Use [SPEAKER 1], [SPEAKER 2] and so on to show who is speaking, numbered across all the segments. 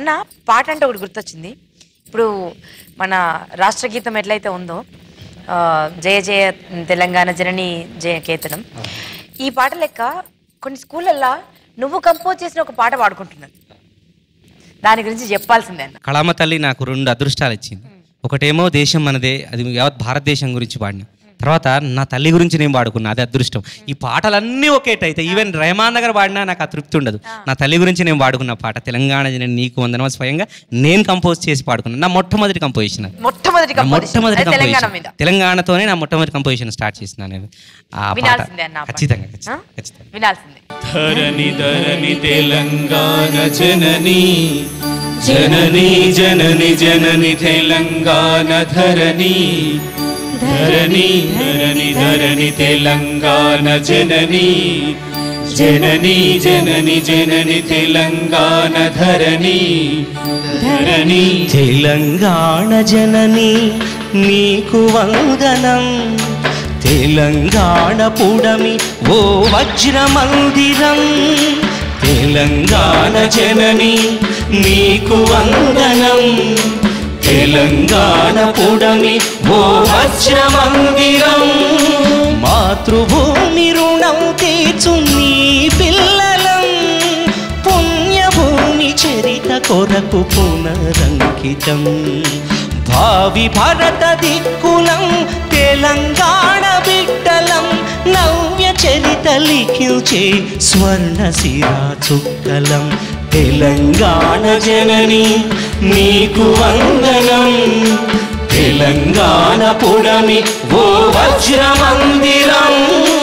[SPEAKER 1] అన్న పాట అంటే ఒకటి గుర్తొచ్చింది ఇప్పుడు మన రాష్ట్ర గీతం ఎట్లయితే ఉందో ఆ, జయ జయ తెలంగాణ జనని జయ కేతనం ఈ పాట లెక్క కొన్ని స్కూళ్ళల్లో నువ్వు కంపోజ్ చేసిన ఒక పాట పాడుకుంటున్నాను దాని గురించి చెప్పాల్సిందే అన్న
[SPEAKER 2] కళామ తల్లి నాకు రెండు అదృష్టాలు ఇచ్చింది ఒకటేమో దేశం మనదే అది యావత్ భారతదేశం గురించి పాడిన తర్వాత నా తల్లి గురించి నేను పాడుకున్నా అది అదృష్టం ఈ పాటలన్నీ ఒకేటైతే ఈవెన్ రెహమాన్ నగర్ పాడినా నాకు ఆ తృప్తి ఉండదు నా తల్లి గురించి నేను పాడుకున్న పాట తెలంగాణ జనని నీకు వందనం స్వయంగా నేను కంపోజ్ చేసి పాడుకున్నాను నా మొట్టమొదటి కంపోజిషన్ అది
[SPEAKER 1] మొట్టమొదటి
[SPEAKER 2] నా
[SPEAKER 1] composition.
[SPEAKER 2] మొట్టమొదటి
[SPEAKER 1] అది తెలంగాణ
[SPEAKER 2] కంపోజిషన్
[SPEAKER 1] మీద
[SPEAKER 2] తెలంగాణతోనే నా మొట్టమొదటి కంపోజిషన్ స్టార్ట్ చేసిన నేను ఆ పాట
[SPEAKER 1] వినాల్సిందే అన్న ఆ పాట.
[SPEAKER 2] ఖచ్చితంగా
[SPEAKER 1] ఆ?
[SPEAKER 2] ఖచ్చితంగా ఖచ్చితంగా
[SPEAKER 1] వినాల్సిందే
[SPEAKER 3] ధరణి ధరణి తెలంగాణ జనని జనని జనని జనని తెలంగాణ ధరణి ధరణి ధరణి ధరణి తెలంగాణ జనని జనని జనని జనని తెలంగాణ ధరణి ధరణి
[SPEAKER 2] తెలంగాణ జనని నీకు వందనం తెలంగాణ పుడమి ఓ వజ్రమందిరం తెలంగాణ జనని నీకు వందనం తెలంగాణ పుడమి ఓ వజ్రమందిరం మాతృభూమి రుణం తీర్చు నీ పిల్లలం పుణ్యభూమి చరిత కొరకు పునరంకితం భావి భరత దిక్కులం తెలంగాణ బిడ్డలం నవ్య చరిత లిఖించే స్వర్ణ శిరా చుక్కలం తెలంగాణ జనని నీకు వందనం తెలంగాణ పుడమి ఓ వజ్రమందిరం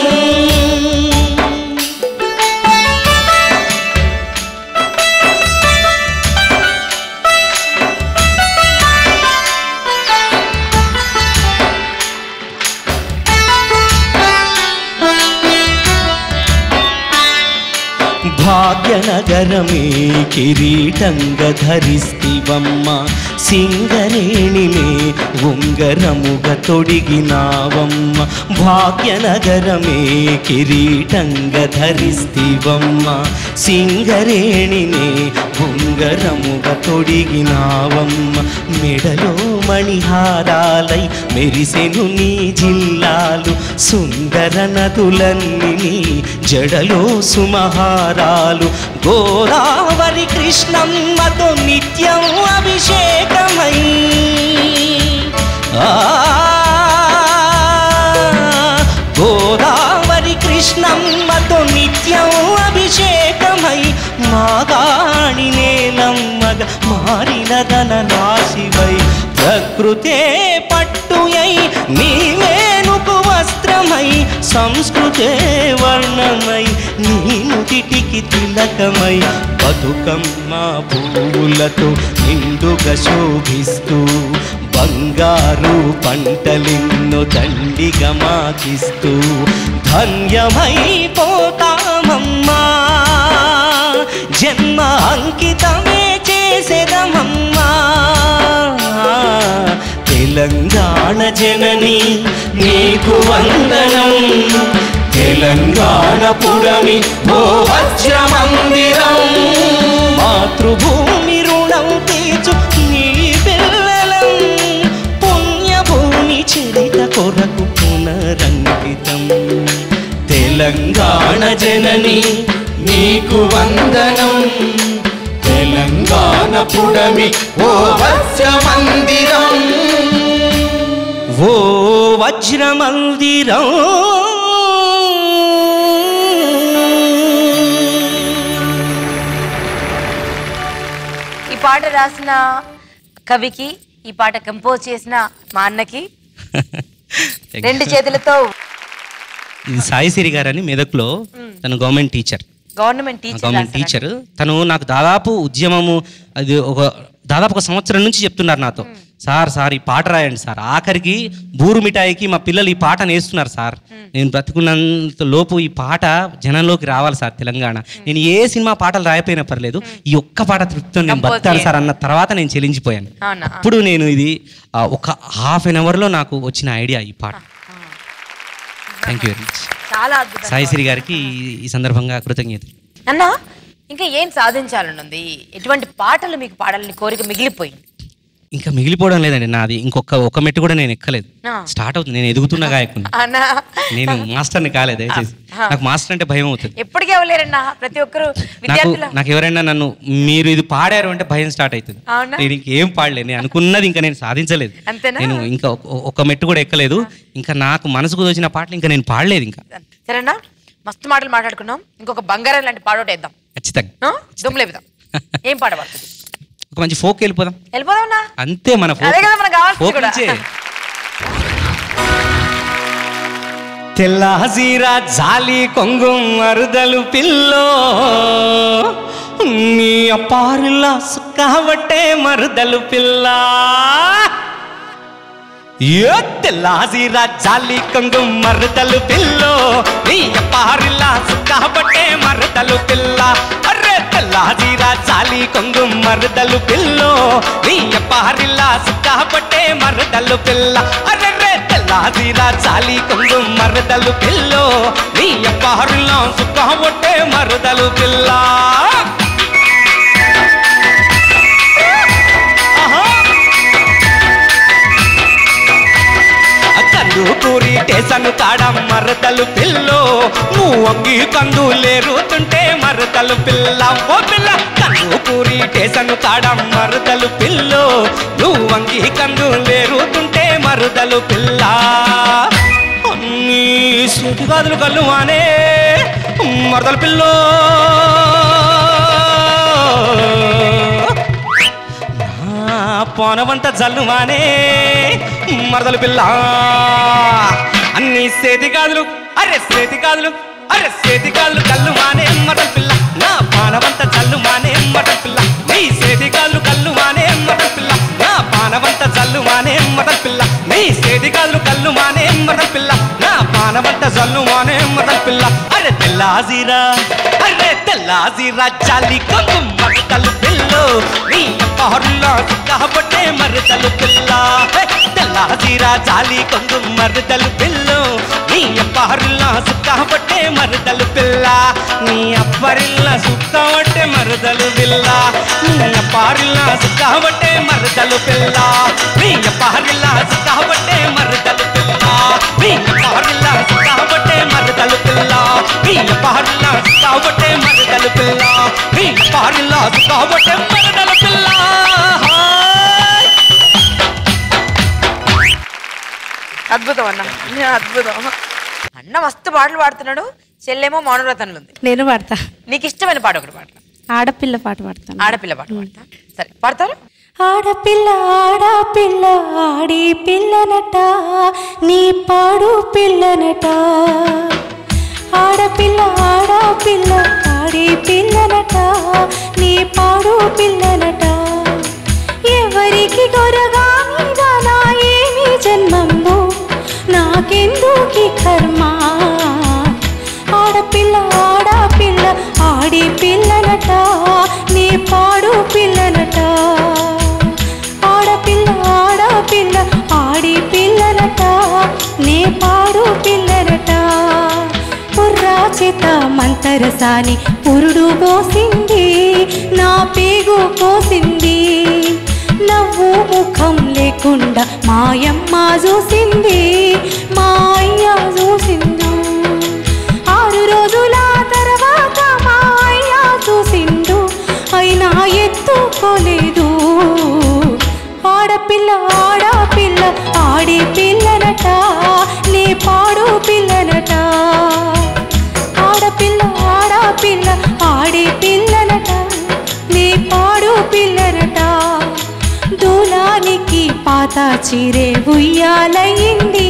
[SPEAKER 2] భాగ్యనగరమే కిరీటంగ ధరిస్తివమ్మ సింగరేణినే ఉంగరముగ తొడిగినావమ్మ భాగ్యనగరమే కిరీటంగ ధరిస్తివమ్మ సింగరేణినే ఉంగరముగ తొడిగినావమ్మ మెడలో మణిహారాలై మెరిసెను నీ జిల్లాలు సుందర నదులన్నీ నీ జడలో సుమహారాలు గోదావరి కృష్ణమ్మతో నిత్యం అభిషేకమై ఆ గోదావరి కృష్ణమ్మతో నిత్యం అభిషేకమై మాగాణి నేలమ్మగ మారినదన రాశివై ప్రకృతే పట్టుయై నీవేనుకు వస్త్రమై సంస్కృతే వర్ణమై నీ నుదిటికి తిలకమై బతుకమ్మ పువ్వులతో నిండుగా శోభిస్తూ బంగారు పంటలెన్నో దండిగా మాకిస్తూ ధన్యమైపోతామమ్మా జన్మ అంకితమే చేసేదమమ్మా తెలంగాణ జనని నీకు వందనం తెలంగాణ పుడమి ఓ వజ్రమందిరం మాతృభూమి రుణం తీర్చు నీ పిల్లలం పుణ్యభూమి చరిత కొరకు పునరంకితం తెలంగాణ జనని
[SPEAKER 3] నీకు వందనం తెలంగాణ పుడమి ఓ వత్సమందిరం
[SPEAKER 2] ఓ వజ్రమందిరం
[SPEAKER 1] ఈ పాట రాసిన కవికి ఈ పాట కంపోజ్ చేసిన మా అన్నకి రెండు చేతులతో
[SPEAKER 2] ఇది సాయిసిరి గారని మెదక్లో తను government teacher
[SPEAKER 1] government teacher
[SPEAKER 2] government teacher తను నాకు దాదాపు ఉద్యమము అది ఒక దాదాపు ఒక సంవత్సరం నుంచి చెప్తున్నారు నాతో సార్ సార్ ఈ పాట రాయండి సార్ ఆఖరికి బూరు మిఠాయికి మా పిల్లలు ఈ పాట నేస్తున్నారు సార్ నేను బ్రతుకున్నంత లోపు ఈ పాట జనంలోకి రావాలి సార్ తెలంగాణ నేను ఏ సినిమా పాటలు రాయపోయినా పర్లేదు ఈ ఒక్క పాట తృప్తితో నేను
[SPEAKER 1] Compose
[SPEAKER 2] బతాను సార్ అన్న తర్వాత నేను చెల్లించిపోయాను
[SPEAKER 1] అవునా?
[SPEAKER 2] అప్పుడు నేను ఇది ఆ, ఒక హాఫ్ అన్ అవర్లో నాకు వచ్చిన ఐడియా ఈ పాట థ్యాంక్ యూ వెరీ మచ్
[SPEAKER 1] చాలా అద్భుతం
[SPEAKER 2] సాయిశ్రీ గారికి ఈ- ఈ సందర్భంగా కృతజ్ఞతలు
[SPEAKER 1] అన్న ఇంకా ఏం సాధించాలని ఉంది ఎటువంటి పాటలు మీకు పాడాలని కోరిక మిగిలిపోయింది
[SPEAKER 2] ఇంకా మిగిలిపోవడం లేదండి నాది ఇంకొక ఒక మెట్టు కూడా నేను ఎక్కలేదు
[SPEAKER 1] ఆ.
[SPEAKER 2] స్టార్ట్ అవుతుంది నేను ఎదుగుతున్న గాయకుని
[SPEAKER 1] అన్నా
[SPEAKER 2] నేను మాస్టర్ని కాలేదు దయచేసి
[SPEAKER 1] ఆ.
[SPEAKER 2] నాకు మాస్టర్ అంటే భయం అవుతుంది
[SPEAKER 1] ఎప్పటికీ అవ్వలేరన్నా ప్రతి ఒక్కరు
[SPEAKER 2] నాకు
[SPEAKER 1] విద్యార్థుల
[SPEAKER 2] నాకు ఎవరైనా నన్ను మీరు ఇది పాడారు అంటే భయం స్టార్ట్ అవుతుంది
[SPEAKER 1] అవునా?
[SPEAKER 2] నేను ఇంకేం పాడలేదు నేను అనుకున్నది ఇంకా నేను సాధించలేదు
[SPEAKER 1] అంతేనా?
[SPEAKER 2] నేను ఇంకా ఒక- ఒక మెట్టు కూడా ఎక్కలేదు ఇంకా నాకు మనసుకు వచ్చిన పాటలు ఇంకా నేను పాడలేదు ఇంకా
[SPEAKER 1] సరేనా మస్తు మాటలు మాట్లాడుకున్నాం ఇంకొక బంగారం లాంటి పాడోట వేద్దాం
[SPEAKER 2] ఖచ్చితంగా
[SPEAKER 1] ఆ? దుమ్ము లేపుదాం ఏం పాట పడుతుంది
[SPEAKER 2] ఒక మంచి ఫోక్ వెళ్ళిపోదాం
[SPEAKER 1] వెళ్ళిపోదాం
[SPEAKER 2] అంతే మన
[SPEAKER 1] అదే కదా మనకు కావాల్సింది
[SPEAKER 2] ఫోక్
[SPEAKER 1] కూడా.
[SPEAKER 2] నుంచే. తెల్ల హజీరా జాలి కొంగు మరుదలు పిల్లో నీ అపారులా సుక్కబట్టే మరుదలు పిల్ల ఏ తెల్ల హజీరా జాలి కొంగు మరుదలు పిల్లో నీ అపారులా సుక్కబట్టే మరుదలు పిల్ల అరే తెల్ల హజీరా జాలి కొంగు మరుదలు పిల్లో నీ అపారిలా సుక్కబట్టే మరుదలు పిల్ల అరే రే తెల్ల హజీరా జాలి కొంగు మరుదలు పిల్లో నీ అపారిలా సుక్కబట్టే మరుదలు పిల్ల ఆహా కందు కూరి టేసను కాడ మరదలు పిల్లో నువ్వు వంగి కందు లేరుతుంటే మరదలు పిల్ల ఓ పిల్ల కందు కూరి టేసను కాడ మరదలు పిల్లో నువ్వు వంగి కందు లేరుతుంటే మరుదలు పిల్ల అన్నీ సుటిగాదులు కళ్ళు మానే మరదలు పిల్లో నా పోనవంత జల్లుమానే మరదలు పిల్ల అన్ని సేతి కాదులు అరే సేతి కాదులు అరే సేతి కాదులు కళ్ళు మానే మరదలు పిల్ల నా పానవంత జల్లు మానే మరదలు పిల్ల నీ సేతి కాదులు కళ్ళు మానే మరదలు పిల్ల నా పానవంత జల్లు మానే మరదలు పిల్ల నీ సేతి కాదులు కళ్ళు మానే మరదలు పిల్ల నా పానవంత జల్లు మానే మరదలు పిల్ల అరే తెల్లాజీరా అరే తెల్లాజీరా చాలి కొంగు మరదలు పిల్లో నీ పహరుల్లో కాబట్టే మరదలు పిల్ల హే! తెల్లాజీరా చాలి కొంగు మరదలు పిల్లో నీ అప్పహరుల్లో సుక్కబట్టే మరదలు పిల్ల నీ అప్పరిల్ల సుక్కబట్టే మరదలు పిల్ల నీ అప్పారిల్ల సుక్కబట్టే మరదలు పిల్ల నీ అప్పహరిల్ల సుక్కబట్టే మరదలు పిల్ల నీ అప్పహరిల్ల సుక్కబట్టే మరదలు పిల్ల నీ అప్పహరిల్ల సుక్కబట్టే మరదలు పిల్ల నీ అప్పహరిల్ల సుక్కబట్టే మరదలు పిల్ల హాయ్
[SPEAKER 1] అద్భుతం అన్న అద్భుతం అన్న మస్తు పాటలు పాడుతున్నాడు చెల్లేమో మౌనవ్రతంలో ఉంది
[SPEAKER 4] నేను పాడతా
[SPEAKER 1] నీకు ఇష్టమైన పాట ఒకటి పాట
[SPEAKER 4] ఆడపిల్ల పాట పాడతాను
[SPEAKER 1] ఆడపిల్ల పాట పాడతా సరే పాడతారు
[SPEAKER 4] ఆడపిల్ల ఆడపిల్ల ఆడి పిల్లనట నీ పాడు పిల్లనట ఆడపిల్ల ఆడపిల్ల ఆడి పిల్లనట నీ పాడు పిల్లనట ఎవరికి గొరగా మీదనా ఏమి జన్మంబు నాకెందుకి కర్మ ఆడపిల్ల ఆడపిల్ల ఆడి పిల్లనట నీ పాడు పిల్లనట ఆడపిల్ల ఆడపిల్ల ఆడి పిల్లనట నీ పాడు పిల్లనట పుర్రా చేత మంతరసాని పురుడు పోసింది నా పేగు పోసింది నవ్వు ముఖం లేకుండా మాయమ్మ చూసింది మా అయ్య చూసిండు ఆరు రోజుల తర్వాత మా అయ్య చూసిండు అయినా ఎత్తుకోలేదు ఆడపిల్ల ఆడపిల్ల ఆడి పిల్లనట నీ పాడు పిల్లనట ఆడపిల్ల ఆడపిల్ల ఆడి పిల్లనట నీ పాడు పిల్లనట దూలానికి పాత చీరే ఉయ్యాలయ్యింది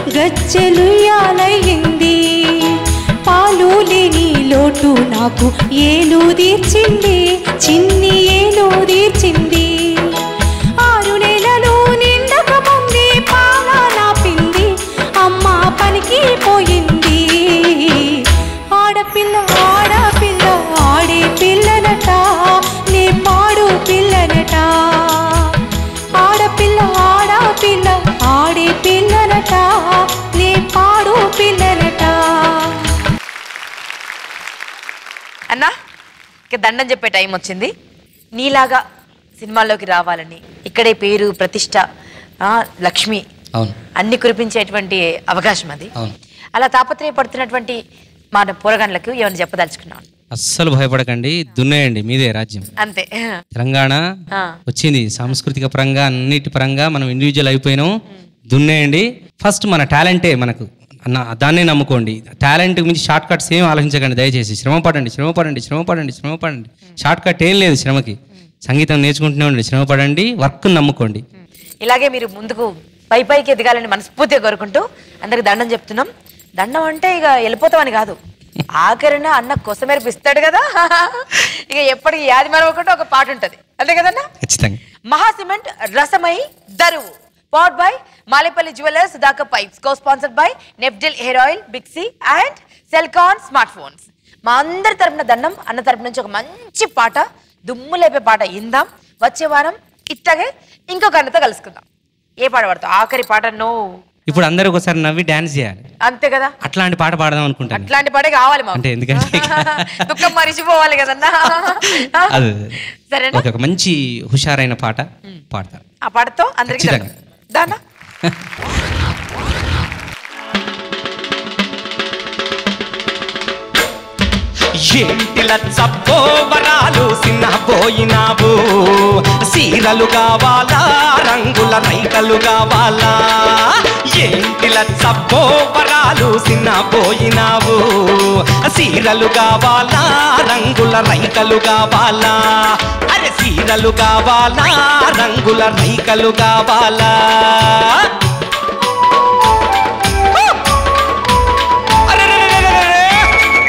[SPEAKER 4] గజ్జెలుయ్యాలయ్యింది పాలు లేని లోటు నాకు ఏలు తీర్చింది చిన్ని ఏలు తీర్చింది ఆరు నెలలు నిండక ముందే పాల నాపింది అమ్మ పనికి పోయింది ఆడపిల్ల ఆడపిల్ల ఆడే పిల్లనట నీ పాడు పిల్లనట ఆడపిల్ల ఆడపిల్ల ఆడే పిల్లనట నీ పాడు పిల్లనట
[SPEAKER 1] అన్నా ఇక ఇక దండం చెప్పే టైం వచ్చింది నీలాగా సినిమాల్లోకి రావాలని ఇక్కడే పేరు ప్రతిష్ట ఆ, లక్ష్మి
[SPEAKER 2] అవును
[SPEAKER 1] అన్ని కురిపించేటువంటి అవకాశం అది
[SPEAKER 2] అవును
[SPEAKER 1] అలా తాపత్రయపడుతున్నటువంటి మన పోరగాన్లకు ఏమైనా చెప్పదలుచుకున్నాను
[SPEAKER 2] అస్సలు భయపడకండి దున్నేయండి మీదే రాజ్యం
[SPEAKER 1] అంతే
[SPEAKER 2] తెలంగాణ
[SPEAKER 1] ఆ.
[SPEAKER 2] వచ్చింది సాంస్కృతిక పరంగా అన్నిటి పరంగా మనం ఇండివిజువల్ అయిపోయినాం దున్నేయండి ఫస్ట్ మన టాలెంటే మనకు అన్న దాన్నే నమ్ముకోండి టాలెంట్ మించి షార్ట్ కట్స్ ఏం ఆలోచించకండి దయచేసి శ్రమ పడండి శ్రమ పడండి శ్రమ పడండి శ్రమ పడండి షార్ట్ కట్ ఏం లేదు శ్రమకి సంగీతం నేర్చుకుంటూనే ఉండండి శ్రమ పడండి వర్క్ నమ్ముకోండి
[SPEAKER 1] ఇలాగే మీరు ముందుకు పై పైకి ఎదగాలని మనస్ఫూర్తిగా కోరుకుంటూ అందరికి దండం చెప్తున్నాం దండం అంటే ఇక వెళ్ళిపోతామని కాదు ఆఖరిన అన్న కొసమెరిపిస్తాడు కదా ఇక ఎప్పటికి యాది మరొకటి ఒక పాట ఉంటది అంతే కదన్నా
[SPEAKER 2] ఖచ్చితంగా
[SPEAKER 1] మహాసిమెంట్ రసమై దరువు powered by Malepalli jewellers Sudhakar pipes co sponsored by నెఫ్డిల్ హెయిర్ ఆయిల్ బిక్సీ అండ్ సెల్కాన్ స్మార్ట్ ఫోన్స్ మా అందరి తరపున దండం అన్న తరపు నుంచి ఒక మంచి పాట దుమ్ము లేపే పాట ఇందాం వచ్చే వారం ఇట్టగే ఇంకొక అన్నతో కలుసుకుందాం ఏ పాట పాడతావు ఆఖరి పాట నో
[SPEAKER 2] ఇప్పుడు అందరూ ఒకసారి నవ్వి డాన్స్ చేయాలి
[SPEAKER 1] అంతే కదా
[SPEAKER 2] అట్లాంటి పాట పాడదాం అనుకుంటాను
[SPEAKER 1] అట్లాంటి పాటే కావాలి మాకు
[SPEAKER 2] అంటే ఎందుకంటే
[SPEAKER 1] దుఃఖం మరిచిపోవాలి కదన్నా
[SPEAKER 2] అదే
[SPEAKER 1] సరేనా
[SPEAKER 2] ఒక మంచి హుషారైన పాట పాడతాను
[SPEAKER 1] ఆ పాటతో అందరికి
[SPEAKER 2] ఖచ్చితంగా.
[SPEAKER 1] దానా
[SPEAKER 3] ఏంటిల చప్పో వరాలు సిన్నపోయినావు సీరలు కావాలా రంగుల రైకలు కావాలా ఏంటిల చప్పో వరాలు సిన్నపోయినావు సీరలు కావాలా రంగుల రైకలు కావాలా అరే సీరలు కావాలా రంగుల రైకలు కావాలా అరెరెరెరెరెరె!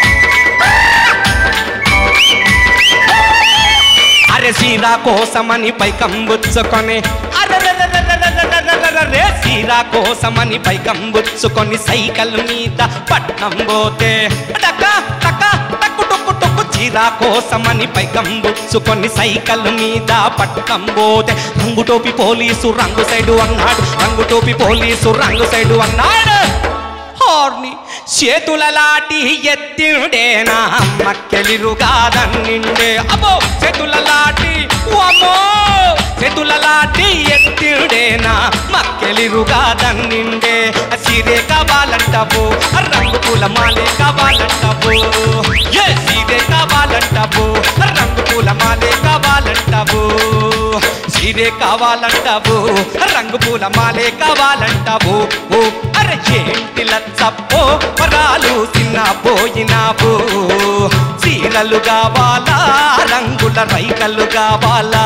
[SPEAKER 3] అరే సీరా కోసమని పైకంబుచ్చుకొని అరెరెరెరెరెరెరెరెరెరె! సీరా కోసమని పైకంబుచ్చుకొని సైకిల్ మీద పట్నం పోతే టక టక టక్కు టొక్కు టొక్కు చీరా కోసమని పైకంబుచ్చుకొని సైకిల్ మీద పట్నం పోతే రంగు టోపి పోలీసు రంగు సైడు అన్నాడు రంగు టోపి పోలీసు రంగు సైడు అన్నాడు హార్ని చేతుల లాటి ఎత్తిండేనా మక్కెలిరుగాదన్నిండే అబ్బో చేతుల లాటి అమ్మో చేతుల లాటి ఎత్తిండేనా మక్కెలిరుగాదన్నిండే సీరే కావాలంటావు రంగు పూల మాలే కావాలంటావు ఏ సీరే కావాలంటావు రంగు పూల మాలే కావాలంటావు సీరే కావాలంటావు రంగు పూల మాలే కావాలంటావు ఓ అరే ఏంటి లచ్చప్పో వరాలు చిన్న పోయినావు చీరలు కావాలా రంగుల రైకలు కావాలా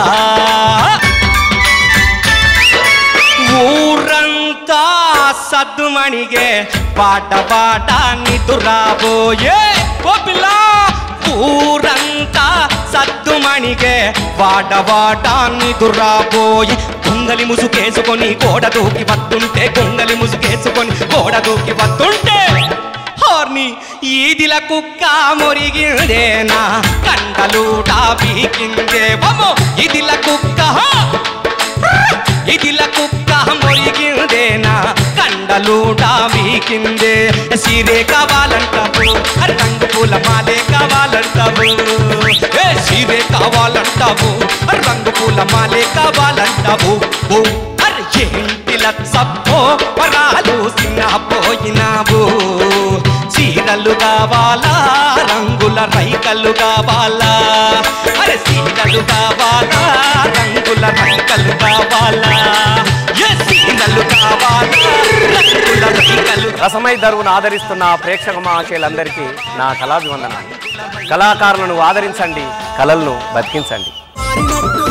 [SPEAKER 3] ఊరంతా సద్దుమణిగే పాట పాట నిదురాబోయే ఓ పిల్ల ఊరంతా సద్దుమణిగే వాడ వాడ నిదురాబోయే గొంగలి ముసుకేసుకొని గోడ దూకి వస్తుంటే గొంగలి ముసుకేసుకొని గోడ దూకి వస్తుంటే హార్ని ఈదిల కుక్క మురిగిందేనా కండలూట పీకిందే బొమ్మో ఇదిల కుక్క హా! ఇదిల కుక్క మురిగిందేనా కండలూట వీకిందే సీరే కావాలంటావు రంగు పూల మాలే కావాలంటావు ఏ సీరే కావాలంటావు రంగు పూల మాలే కావాలంటావు ఓ అరే ఏంటిల సప్పో వరాలు సిన్న పోయినావు చీరలు కావాలా రంగుల రైకలు కావాలా అరే సీరలు కావాలా రంగుల రైకలు కావాలా ఏ సీరలు కావాలా రంగుల రైకలు
[SPEAKER 5] రసమై దరువును ఆదరిస్తున్న ప్రేక్షక మహాశయులందరికీ నా కళాభివందనాలు కళాకారులను ఆదరించండి కళలను బతికించండి
[SPEAKER 3] మారినట్టు